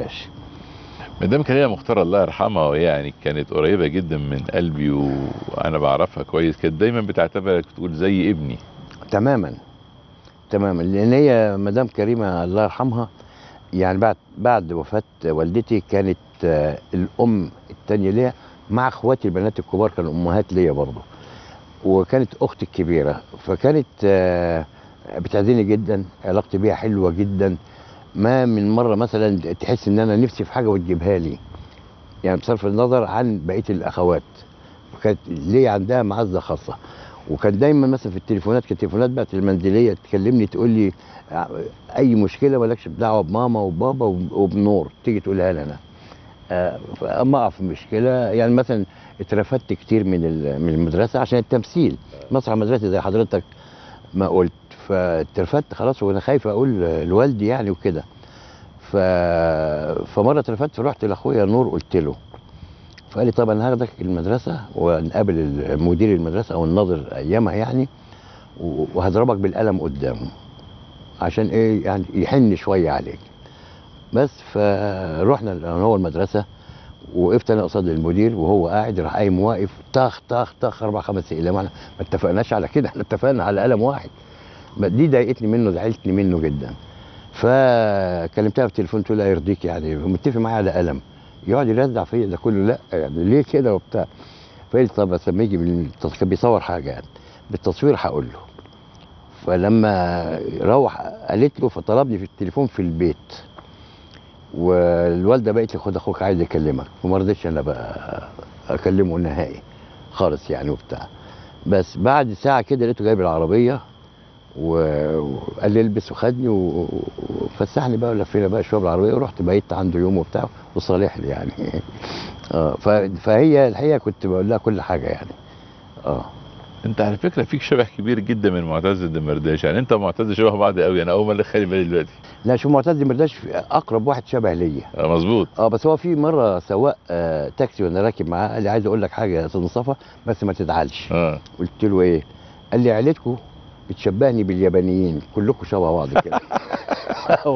دمرداش مدام كريمه مختار الله يرحمها يعني كانت قريبه جدا من قلبي وانا بعرفها كويس كانت دايما بتعتبرك تقول زي ابني تماما تماما لان هي مدام كريمه الله يرحمها يعني بعد بعد وفاه والدتي كانت آه، الام الثانيه ليا مع اخواتي البنات الكبار كانوا امهات ليا برضه وكانت اختي الكبيره فكانت آه، بتعزني جدا علاقتي بيها حلوه جدا ما من مره مثلا تحس ان انا نفسي في حاجه وتجيبها لي يعني بصرف النظر عن بقيه الاخوات كانت ليا عندها معزه خاصه وكان دايما مثلا في التليفونات كانت التليفونات بقت المنزليه تكلمني تقول لي اي مشكله مالكش دعوه بماما وبابا وبنور تيجي تقولها لي انا آه، فاما اقع في مشكله يعني مثلا اترفدت كتير من ال- من المدرسه عشان التمثيل مسرح مدرسي زي حضرتك ما قلت فاترفدت خلاص وانا خايف اقول لوالدي يعني وكده ف فمره اترفدت فرحت لاخويا نور قلت له فقال لي طب انا هاخدك المدرسه ونقابل مدير المدرسه او الناظر ايامها يعني و- وهضربك بالقلم قدامه عشان ايه يعني يحن شويه عليك بس فروحنا انا هو المدرسه وقفت انا قصاد المدير وهو قاعد راح قايم واقف طخ طخ طخ اربع خمس اقلام احنا ما اتفقناش على كده احنا اتفقنا على قلم واحد ما دي ضايقتني منه زعلتني منه جدا فكلمتها في التليفون قلت لها يرضيك يعني متفق معايا على قلم يقعد يرزع فيا ده كله لا يعني ليه كده وبتاع فقلت طب بس لما يجي من التص- كان بيصور حاجه يعني بالتصوير هقول له فلما روح قالت له فطلبني في التليفون في البيت والوالده بقت لي خد اخوك عايز يكلمك وما رضيتش انا بقى اكلمه نهائي خالص يعني وبتاع بس بعد ساعه كده لقيته جايب العربيه و- وقال لي البس وخدني و- وفسحني بقى ولفينا بقى شويه بالعربيه ورحت بقيت عنده يوم وبتاع وصالح لي يعني اه ف- فهي الحقيقه كنت بقول لها كل حاجه يعني اه انت على فكره فيك شبه كبير جدا من معتز الدمرداش يعني انت ومعتز شبه بعض قوي انا اول ما اللي خالي بالي دلوقتي لا شو معتز مرداش اقرب واحد شبه ليا آه، مظبوط اه بس هو في مره سواق آه تاكسي وانا راكب معاه قال لي عايز اقول لك حاجه يا استاذ مصطفى بس ما تزعلش اه قلت له ايه قال لي عيلتكم بتشبهني باليابانيين كلكم شبه بعض كده